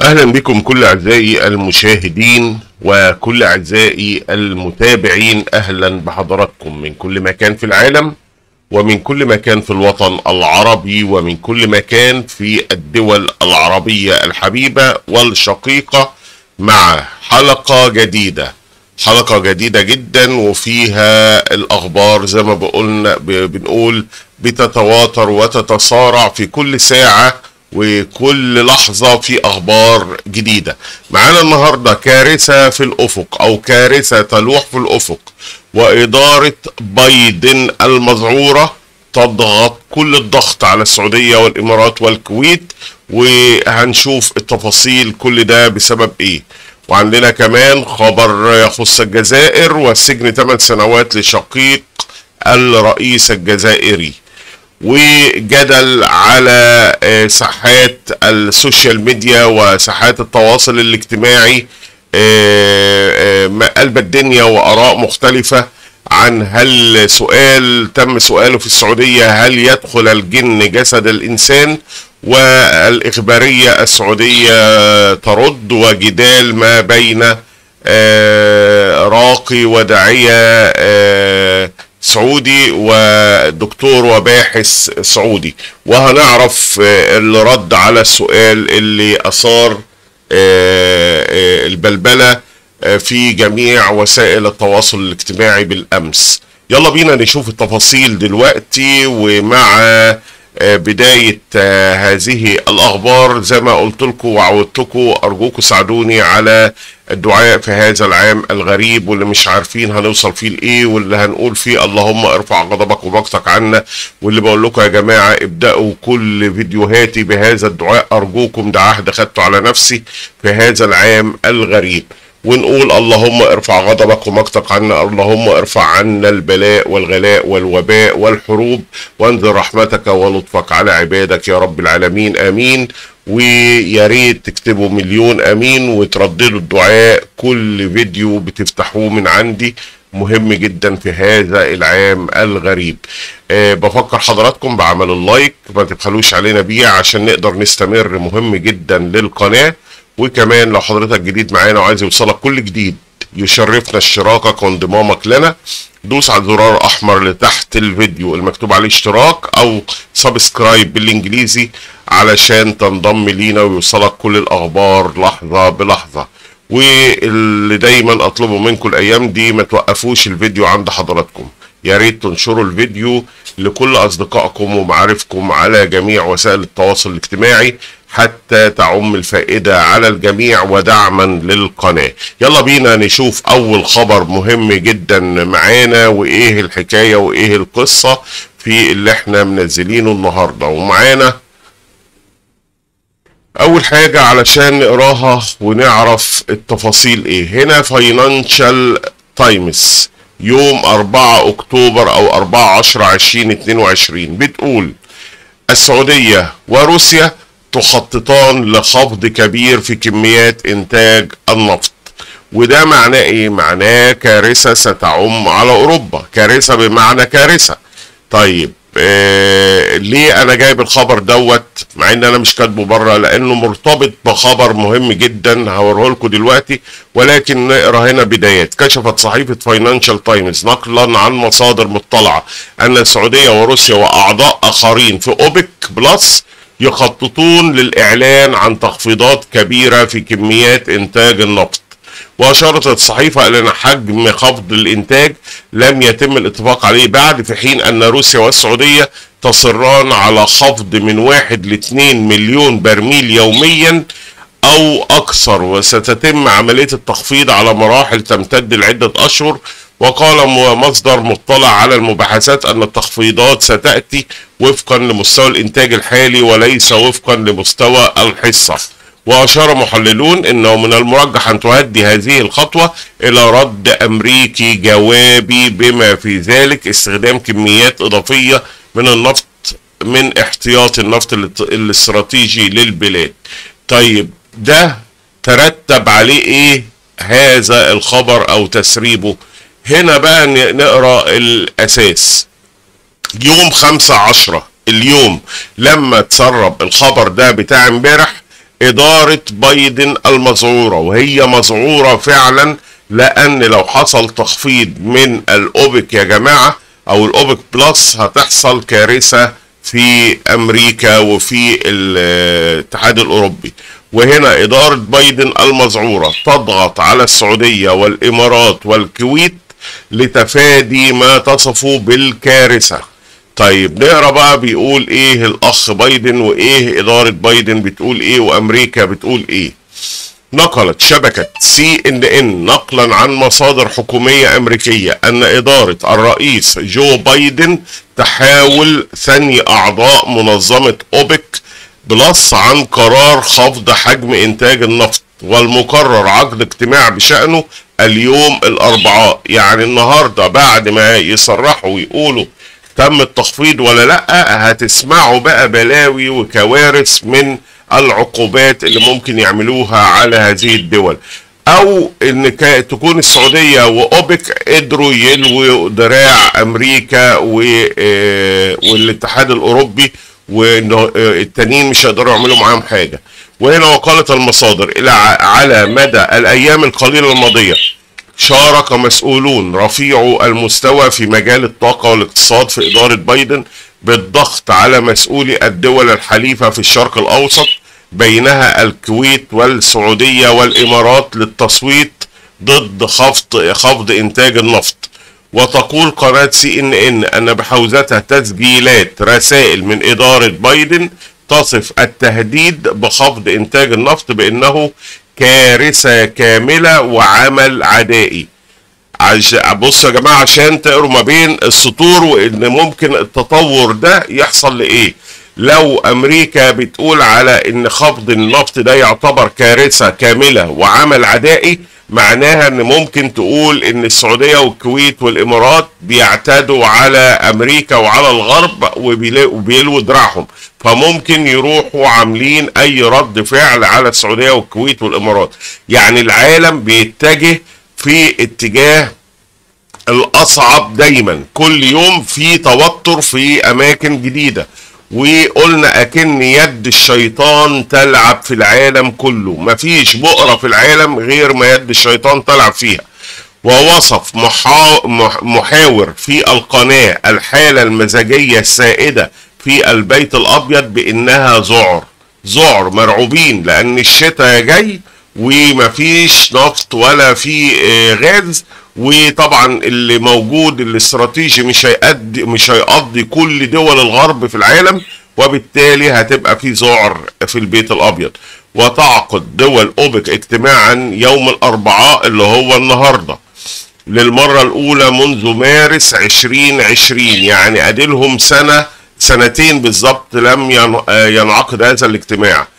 اهلا بكم كل اعزائي المشاهدين وكل اعزائي المتابعين اهلا بحضراتكم من كل مكان في العالم ومن كل مكان في الوطن العربي ومن كل مكان في الدول العربيه الحبيبه والشقيقه مع حلقه جديده حلقه جديده جدا وفيها الاخبار زي ما بقولنا بنقول بتتواتر وتتصارع في كل ساعه وكل لحظة في أخبار جديدة معانا النهاردة كارثة في الأفق أو كارثة تلوح في الأفق وإدارة بايدن المذعورة تضغط كل الضغط على السعودية والإمارات والكويت وهنشوف التفاصيل كل ده بسبب إيه وعندنا كمان خبر يخص الجزائر والسجن 8 سنوات لشقيق الرئيس الجزائري وجدل على ساحات السوشيال ميديا وساحات التواصل الاجتماعي قلب الدنيا واراء مختلفه عن هل سؤال تم سؤاله في السعوديه هل يدخل الجن جسد الانسان والاخباريه السعوديه ترد وجدال ما بين راقي وداعيه سعودي ودكتور وباحث سعودي وهنعرف اللي رد على السؤال اللي اثار البلبله في جميع وسائل التواصل الاجتماعي بالامس يلا بينا نشوف التفاصيل دلوقتي ومع بداية هذه الأخبار زي ما قلت لكم وعودتكم أرجوكم ساعدوني على الدعاء في هذا العام الغريب واللي مش عارفين هنوصل فيه لإيه واللي هنقول فيه اللهم ارفع غضبك ومقتك عنا واللي بقول لكم يا جماعة ابدأوا كل فيديوهاتي بهذا الدعاء أرجوكم ده عهد خدته على نفسي في هذا العام الغريب ونقول اللهم ارفع غضبك ومقتك عنا اللهم ارفع عنا البلاء والغلاء والوباء والحروب وانزل رحمتك ولطفك على عبادك يا رب العالمين امين ويا ريت تكتبوا مليون امين وترددوا الدعاء كل فيديو بتفتحوه من عندي مهم جدا في هذا العام الغريب أه بفكر حضراتكم بعمل اللايك ما تبخلوش علينا بيه عشان نقدر نستمر مهم جدا للقناه وكمان لو حضرتك جديد معانا وعايز يوصلك كل جديد يشرفنا اشتراكك وانضمامك لنا دوس على الزرار الاحمر اللي تحت الفيديو المكتوب عليه اشتراك او سبسكرايب بالانجليزي علشان تنضم لينا ويوصلك كل الاخبار لحظه بلحظه واللي دايما اطلبه منكم الايام دي ما توقفوش الفيديو عند حضراتكم يا ريت تنشروا الفيديو لكل اصدقائكم ومعارفكم على جميع وسائل التواصل الاجتماعي حتى تعم الفائدة على الجميع ودعما للقناة يلا بينا نشوف أول خبر مهم جدا معانا وإيه الحكاية وإيه القصة في اللي احنا منزلينه النهاردة ومعانا أول حاجة علشان نقراها ونعرف التفاصيل إيه هنا فاينانشال تايمز يوم 4 أكتوبر أو 4 10 2022 بتقول السعودية وروسيا تخططان لخفض كبير في كميات انتاج النفط وده معناه ايه معناه كارثة ستعم على اوروبا كارثة بمعنى كارثة طيب آه ليه انا جايب الخبر دوت مع ان انا مش كاتبه بره لانه مرتبط بخبر مهم جدا هوريه لكم دلوقتي ولكن نقرا هنا بدايات كشفت صحيفه فاينانشال تايمز نقلا عن مصادر مطلعه ان السعوديه وروسيا واعضاء اخرين في اوبك بلس يخططون للإعلان عن تخفيضات كبيرة في كميات إنتاج النفط وأشارت الصحيفة إلى أن حجم خفض الإنتاج لم يتم الاتفاق عليه بعد في حين أن روسيا والسعودية تصران على خفض من واحد لاثنين مليون برميل يوميا أو أكثر وستتم عملية التخفيض على مراحل تمتد لعدة أشهر وقال مصدر مطلع على المباحثات أن التخفيضات ستأتي وفقا لمستوى الإنتاج الحالي وليس وفقا لمستوى الحصة وأشار محللون أنه من المرجح أن تؤدي هذه الخطوة إلى رد أمريكي جوابي بما في ذلك استخدام كميات إضافية من النفط من احتياط النفط الاستراتيجي للبلاد طيب ده ترتب عليه ايه هذا الخبر او تسريبه هنا بقى نقرا الاساس يوم خمسة عشرة اليوم لما تسرب الخبر ده بتاع امبارح إدارة بايدن المذعورة وهي مذعورة فعلا لأن لو حصل تخفيض من الأوبك يا جماعة أو الأوبك بلس هتحصل كارثة في أمريكا وفي الاتحاد الأوروبي وهنا إدارة بايدن المذعورة تضغط على السعودية والإمارات والكويت لتفادي ما تصفه بالكارثة طيب نقرا بقى بيقول ايه الاخ بايدن وايه اداره بايدن بتقول ايه وامريكا بتقول ايه نقلت شبكة سي ان ان نقلا عن مصادر حكومية امريكية ان ادارة الرئيس جو بايدن تحاول ثني اعضاء منظمة اوبك بلس عن قرار خفض حجم انتاج النفط والمقرر عقد اجتماع بشأنه اليوم الاربعاء يعني النهاردة بعد ما يصرحوا ويقولوا تم التخفيض ولا لا هتسمعوا بقى بلاوي وكوارث من العقوبات اللي ممكن يعملوها على هذه الدول او ان تكون السعوديه واوبك قدروا يلووا دراع امريكا والاتحاد الاوروبي وانه التانيين مش هيقدروا يعملوا معاهم حاجه وهنا وقالت المصادر الى على مدى الايام القليله الماضيه شارك مسؤولون رفيعو المستوى في مجال الطاقة والاقتصاد في إدارة بايدن بالضغط على مسؤولي الدول الحليفة في الشرق الأوسط بينها الكويت والسعودية والإمارات للتصويت ضد خفض خفض إنتاج النفط وتقول قناة سي إن إن أن بحوزتها تسجيلات رسائل من إدارة بايدن تصف التهديد بخفض إنتاج النفط بأنه كارثة كاملة وعمل عدائي عش... بصوا يا جماعة عشان تقروا ما بين السطور وان ممكن التطور ده يحصل لايه لو امريكا بتقول على ان خفض النفط ده يعتبر كارثة كاملة وعمل عدائي معناها ان ممكن تقول ان السعودية والكويت والامارات بيعتدوا على امريكا وعلى الغرب وبيلوا دراعهم فممكن يروحوا عاملين اي رد فعل على السعودية والكويت والامارات يعني العالم بيتجه في اتجاه الاصعب دايما كل يوم في توتر في اماكن جديده وقلنا اكن يد الشيطان تلعب في العالم كله مفيش بؤره في العالم غير ما يد الشيطان تلعب فيها ووصف محاور في القناه الحاله المزاجيه السائده في البيت الابيض بانها ذعر ذعر مرعوبين لان الشتاء جاي ومفيش نفط ولا في غاز وطبعا اللي موجود الاستراتيجي مش هيأدي مش هيقضي كل دول الغرب في العالم وبالتالي هتبقى في ذعر في البيت الابيض وتعقد دول اوبك اجتماعا يوم الاربعاء اللي هو النهارده للمره الاولى منذ مارس 2020 يعني اديلهم سنه سنتين بالظبط لم ينعقد هذا الاجتماع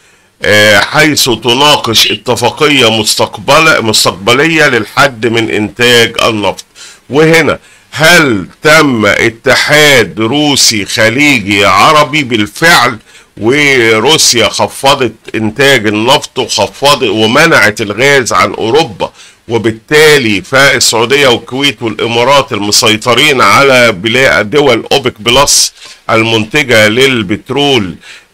حيث تناقش اتفاقية مستقبل مستقبلية للحد من إنتاج النفط وهنا هل تم اتحاد روسي خليجي عربي بالفعل وروسيا خفضت إنتاج النفط وخفضت ومنعت الغاز عن أوروبا وبالتالي فالسعودية والكويت والإمارات المسيطرين على دول أوبك بلس المنتجة للبترول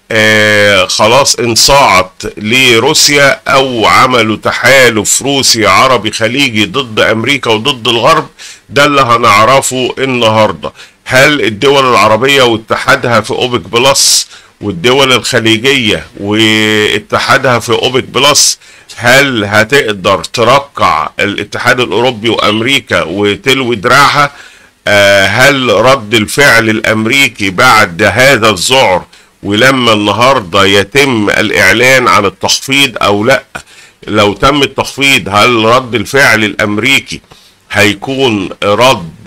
آه خلاص انصاعت لروسيا او عملوا تحالف روسي عربي خليجي ضد امريكا وضد الغرب ده اللي هنعرفه النهارده هل الدول العربيه واتحادها في اوبك بلس والدول الخليجيه واتحادها في اوبك بلس هل هتقدر ترقع الاتحاد الاوروبي وامريكا وتلوي دراعها آه هل رد الفعل الامريكي بعد هذا الذعر ولما النهارده يتم الاعلان عن التخفيض او لا لو تم التخفيض هل رد الفعل الامريكي هيكون رد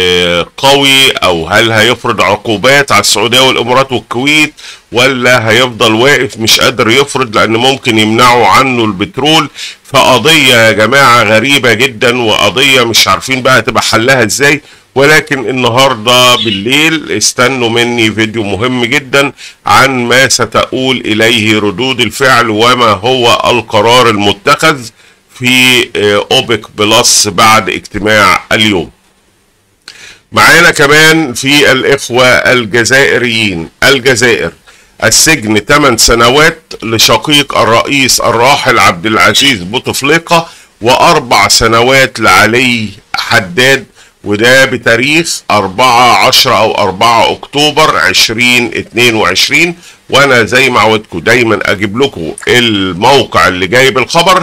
قوي او هل هيفرض عقوبات على السعوديه والامارات والكويت ولا هيفضل واقف مش قادر يفرض لان ممكن يمنعوا عنه البترول فقضيه يا جماعه غريبه جدا وقضيه مش عارفين بقى تبقى حلها ازاي ولكن النهارده بالليل استنوا مني فيديو مهم جدا عن ما ستؤول اليه ردود الفعل وما هو القرار المتخذ في اوبك بلس بعد اجتماع اليوم معانا كمان في الاخوة الجزائريين الجزائر السجن 8 سنوات لشقيق الرئيس الراحل عبد العزيز بوتفليقة وأربع سنوات لعلي حداد وده بتاريخ 4 10 أو 4 أكتوبر 2022 وأنا زي ما عودتكم دايما أجيب لكم الموقع اللي جايب الخبر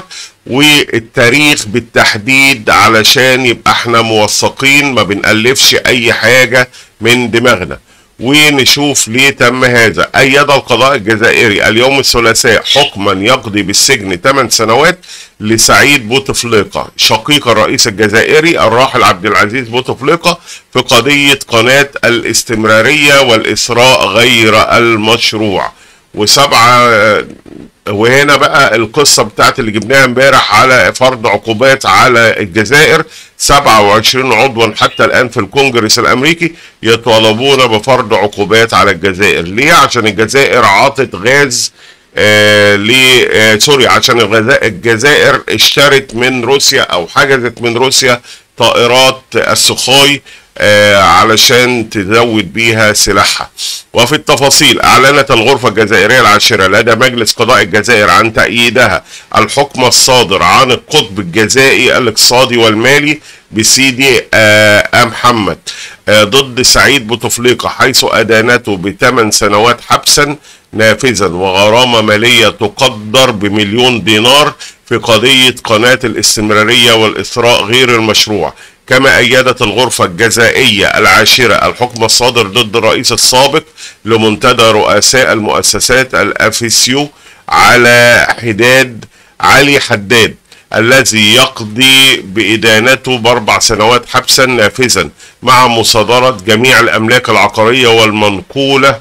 والتاريخ بالتحديد علشان يبقى احنا موثقين ما بنألفش أي حاجة من دماغنا ونشوف ليه تم هذا أيد القضاء الجزائري اليوم الثلاثاء حكما يقضي بالسجن 8 سنوات لسعيد بوتفليقة شقيق الرئيس الجزائري الراحل عبد العزيز بوتفليقة في قضية قناة الاستمرارية والإسراء غير المشروع وسبعة وهنا بقى القصة بتاعت اللي جبناها امبارح على فرض عقوبات على الجزائر 27 عضوا حتى الآن في الكونجرس الأمريكي يطالبون بفرض عقوبات على الجزائر ليه؟ عشان الجزائر عاطت غاز آه ل آه سوري عشان الجزائر اشترت من روسيا او حجزت من روسيا طائرات السخاي آه علشان تزود بيها سلاحها وفي التفاصيل أعلنت الغرفة الجزائرية العاشرة لدى مجلس قضاء الجزائر عن تأييدها الحكم الصادر عن القطب الجزائي الاقتصادي والمالي بسيدي آه محمد آه ضد سعيد بوتفليقة حيث أدانته بثمان سنوات حبسا نافذا وغرامة مالية تقدر بمليون دينار في قضية قناة الاستمرارية والإثراء غير المشروع كما أيدت الغرفة الجزائية العاشرة الحكم الصادر ضد الرئيس السابق لمنتدى رؤساء المؤسسات الأفيسيو على حداد علي حداد الذي يقضي بإدانته بأربع سنوات حبسا نافذا مع مصادرة جميع الأملاك العقارية والمنقولة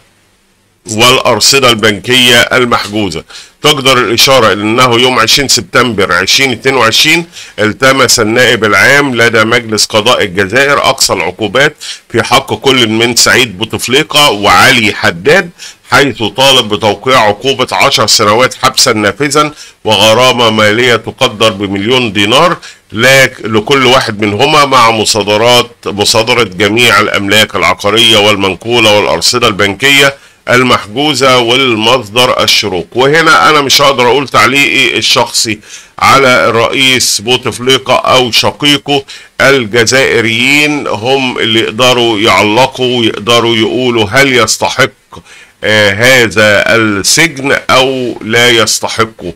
والأرصدة البنكية المحجوزة تقدر الإشارة إلى أنه يوم 20 سبتمبر 2022 التمس النائب العام لدى مجلس قضاء الجزائر أقصى العقوبات في حق كل من سعيد بوتفليقة وعلي حداد حيث طالب بتوقيع عقوبة 10 سنوات حبسا نافذا وغرامة مالية تقدر بمليون دينار لكل واحد منهما مع مصادرات مصادرة جميع الأملاك العقارية والمنقولة والأرصدة البنكية المحجوزة والمصدر الشروق وهنا انا مش هقدر اقول تعليقي الشخصي على الرئيس بوتفليقة او شقيقه الجزائريين هم اللي يقدروا يعلقوا ويقدروا يقولوا هل يستحق آه هذا السجن او لا يستحقه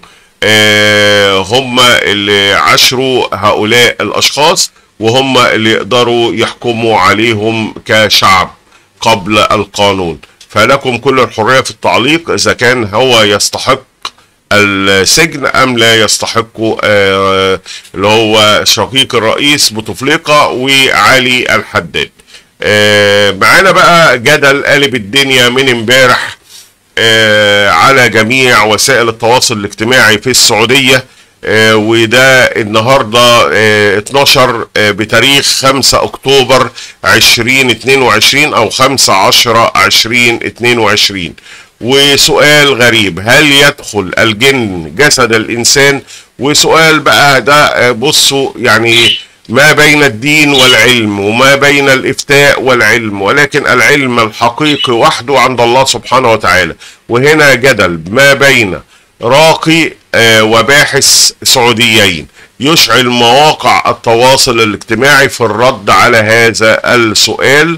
آه هم اللي عاشروا هؤلاء الاشخاص وهم اللي يقدروا يحكموا عليهم كشعب قبل القانون فلكم كل الحرية في التعليق إذا كان هو يستحق السجن أم لا يستحق آه اللي هو شقيق الرئيس بوتفليقة وعلي الحداد آه معانا بقى جدل قلب الدنيا من امبارح آه على جميع وسائل التواصل الاجتماعي في السعودية آه وده النهارده آه 12 آه بتاريخ 5 اكتوبر 2022 او 5 10 2022 وسؤال غريب هل يدخل الجن جسد الانسان وسؤال بقى ده بصوا يعني ما بين الدين والعلم وما بين الافتاء والعلم ولكن العلم الحقيقي وحده عند الله سبحانه وتعالى وهنا جدل ما بين راقي وباحث سعوديين يشعل مواقع التواصل الاجتماعي في الرد على هذا السؤال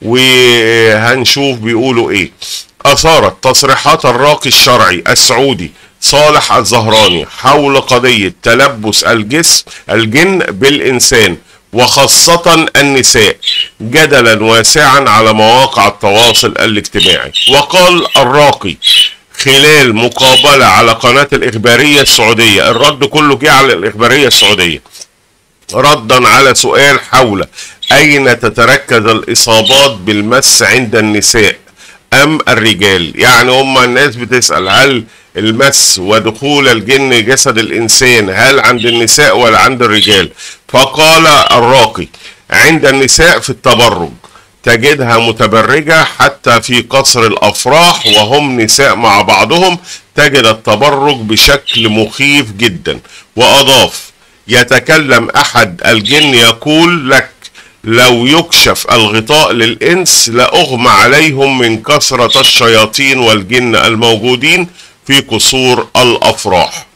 وهنشوف بيقولوا ايه اثارت تصريحات الراقي الشرعي السعودي صالح الزهراني حول قضية تلبس الجسم الجن بالإنسان وخاصة النساء جدلا واسعا على مواقع التواصل الاجتماعي وقال الراقي خلال مقابلة على قناة الإخبارية السعودية الرد كله جه على الإخبارية السعودية ردا على سؤال حول أين تتركز الإصابات بالمس عند النساء أم الرجال يعني هم الناس بتسأل هل المس ودخول الجن جسد الإنسان هل عند النساء ولا عند الرجال فقال الراقي عند النساء في التبرج تجدها متبرجة حتى في قصر الأفراح وهم نساء مع بعضهم تجد التبرج بشكل مخيف جدا وأضاف يتكلم أحد الجن يقول لك لو يكشف الغطاء للإنس لأغمى عليهم من كثرة الشياطين والجن الموجودين في قصور الأفراح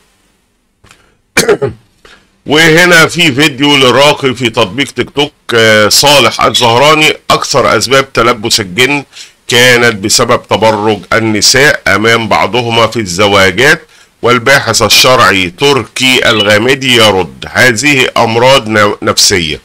وهنا في فيديو للراقي في تطبيق تيك توك آه، صالح الزهراني أكثر أسباب تلبس الجن كانت بسبب تبرج النساء أمام بعضهما في الزواجات والباحث الشرعي تركي الغامدي يرد هذه أمراض ن- نفسية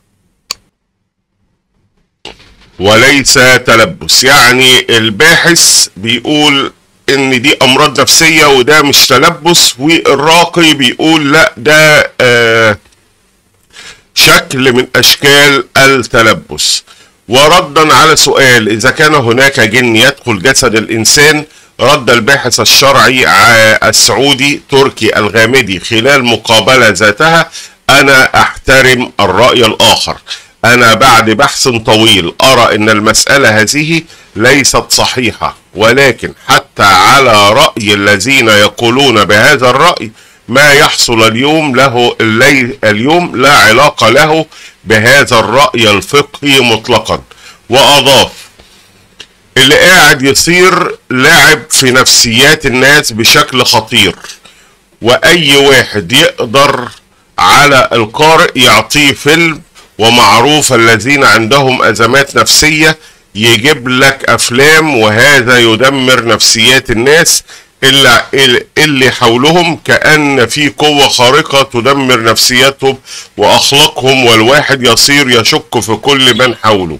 وليس تلبس يعني الباحث بيقول ان دي امراض نفسية وده مش تلبس والراقي بيقول لا ده آه شكل من اشكال التلبس وردا على سؤال اذا كان هناك جن يدخل جسد الانسان رد الباحث الشرعي ع- السعودي تركي الغامدي خلال مقابلة ذاتها انا احترم الرأي الاخر انا بعد بحث طويل ارى ان المسألة هذه ليست صحيحة ولكن حتى على رأي الذين يقولون بهذا الرأي ما يحصل اليوم له الليل اليوم لا علاقة له بهذا الرأي الفقهي مطلقا وأضاف اللي قاعد يصير لعب في نفسيات الناس بشكل خطير وأي واحد يقدر على القارئ يعطيه فيلم ومعروف الذين عندهم أزمات نفسية يجيب لك أفلام وهذا يدمر نفسيات الناس اللي, اللي حولهم كأن في قوة خارقة تدمر نفسياتهم وأخلاقهم والواحد يصير يشك في كل من حوله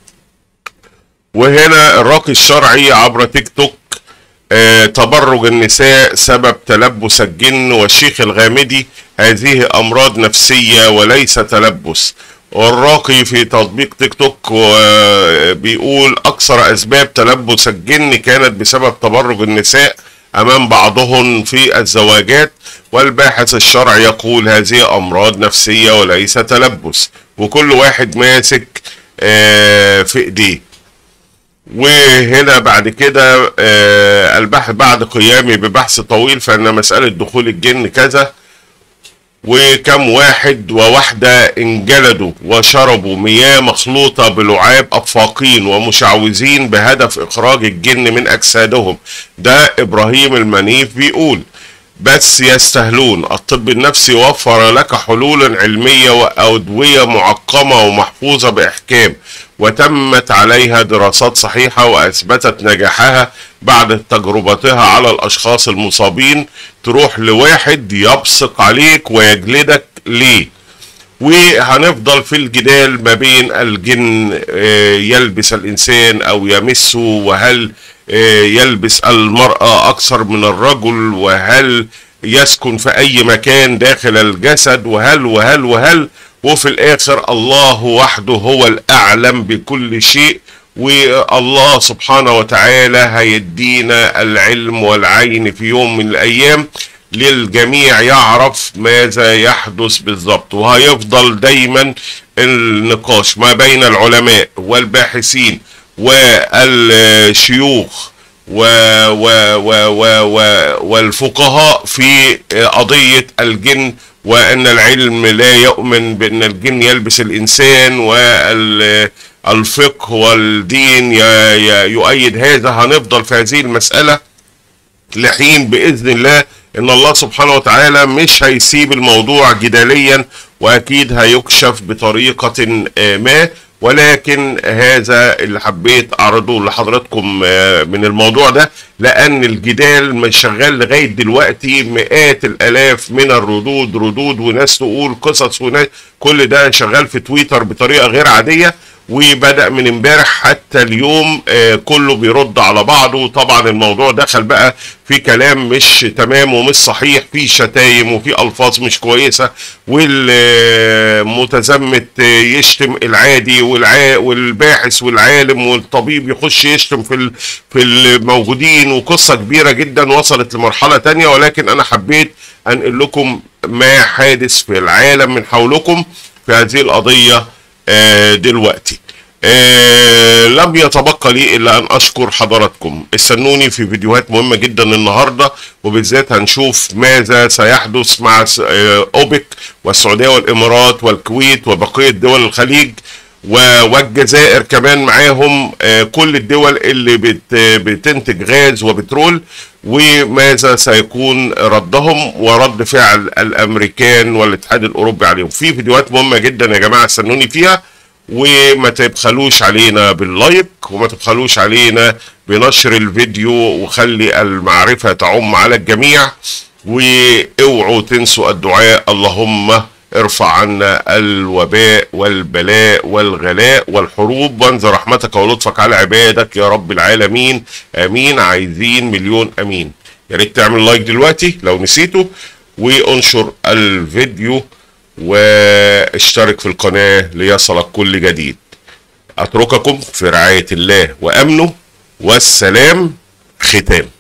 وهنا الراقي الشرعي عبر تيك توك آه، تبرج النساء سبب تلبس الجن والشيخ الغامدي هذه أمراض نفسية وليس تلبس والراقي في تطبيق تيك توك آه، بيقول أكثر أسباب تلبس الجن كانت بسبب تبرج النساء أمام بعضهن في الزواجات والباحث الشرعي يقول هذه أمراض نفسية وليس تلبس وكل واحد ماسك آه، في إيديه وهنا بعد كده آه البحث بعد قيامي ببحث طويل فان مسألة دخول الجن كذا وكم واحد وواحدة انجلدوا وشربوا مياه مخلوطة بلعاب أفاقين ومشعوذين بهدف إخراج الجن من أجسادهم ده إبراهيم المنيف بيقول بس يستهلون الطب النفسي وفر لك حلولا علمية وأدوية معقمة ومحفوظة بإحكام وتمت عليها دراسات صحيحة وأثبتت نجاحها بعد تجربتها على الأشخاص المصابين تروح لواحد يبصق عليك ويجلدك ليه وهنفضل في الجدال ما بين الجن آه، يلبس الإنسان أو يمسه وهل آه، يلبس المرأة أكثر من الرجل وهل يسكن في أي مكان داخل الجسد وهل وهل وهل وفي الآخر الله وحده هو الأعلم بكل شيء والله سبحانه وتعالى هيدينا العلم والعين في يوم من الأيام للجميع يعرف ماذا يحدث بالضبط وهيفضل دايما النقاش ما بين العلماء والباحثين والشيوخ و و و و و والفقهاء في قضية الجن وأن العلم لا يؤمن بأن الجن يلبس الإنسان والفقه والدين ي- ي- يؤيد هذا هنفضل في هذه المسألة لحين بإذن الله إن الله سبحانه وتعالى مش هيسيب الموضوع جداليا وأكيد هيكشف بطريقة آه، ما ولكن هذا اللي حبيت أعرضه لحضراتكم آه، من الموضوع ده لأن الجدال مش شغال لغاية دلوقتي مئات الآلاف من الردود ردود وناس تقول قصص وناس كل ده شغال في تويتر بطريقة غير عادية وبدأ من امبارح حتى اليوم آه، كله بيرد على بعضه طبعا الموضوع دخل بقى في كلام مش تمام ومش صحيح في شتايم وفي الفاظ مش كويسه والمتزمت آه، يشتم العادي والع... والباحث والعالم والطبيب يخش يشتم في ال... في الموجودين وقصه كبيره جدا وصلت لمرحله تانية ولكن انا حبيت انقل لكم ما حادث في العالم من حولكم في هذه القضيه آه، دلوقتي آه، لم يتبقى لي الا ان اشكر حضراتكم استنوني في فيديوهات مهمه جدا النهارده وبالذات هنشوف ماذا سيحدث مع س- آه، اوبك والسعوديه والامارات والكويت وبقيه دول الخليج والجزائر كمان معاهم كل الدول اللي بت بتنتج غاز وبترول وماذا سيكون ردهم ورد فعل الامريكان والاتحاد الاوروبي عليهم في فيديوهات مهمه جدا يا جماعه استنوني فيها وما تبخلوش علينا باللايك وما تبخلوش علينا بنشر الفيديو وخلي المعرفه تعم على الجميع واوعوا تنسوا الدعاء اللهم ارفع عنا الوباء والبلاء والغلاء والحروب وانزل رحمتك ولطفك على عبادك يا رب العالمين امين عايزين مليون امين يا ريت تعمل لايك دلوقتي لو نسيته وانشر الفيديو واشترك في القناة ليصلك كل جديد اترككم في رعاية الله وامنه والسلام ختام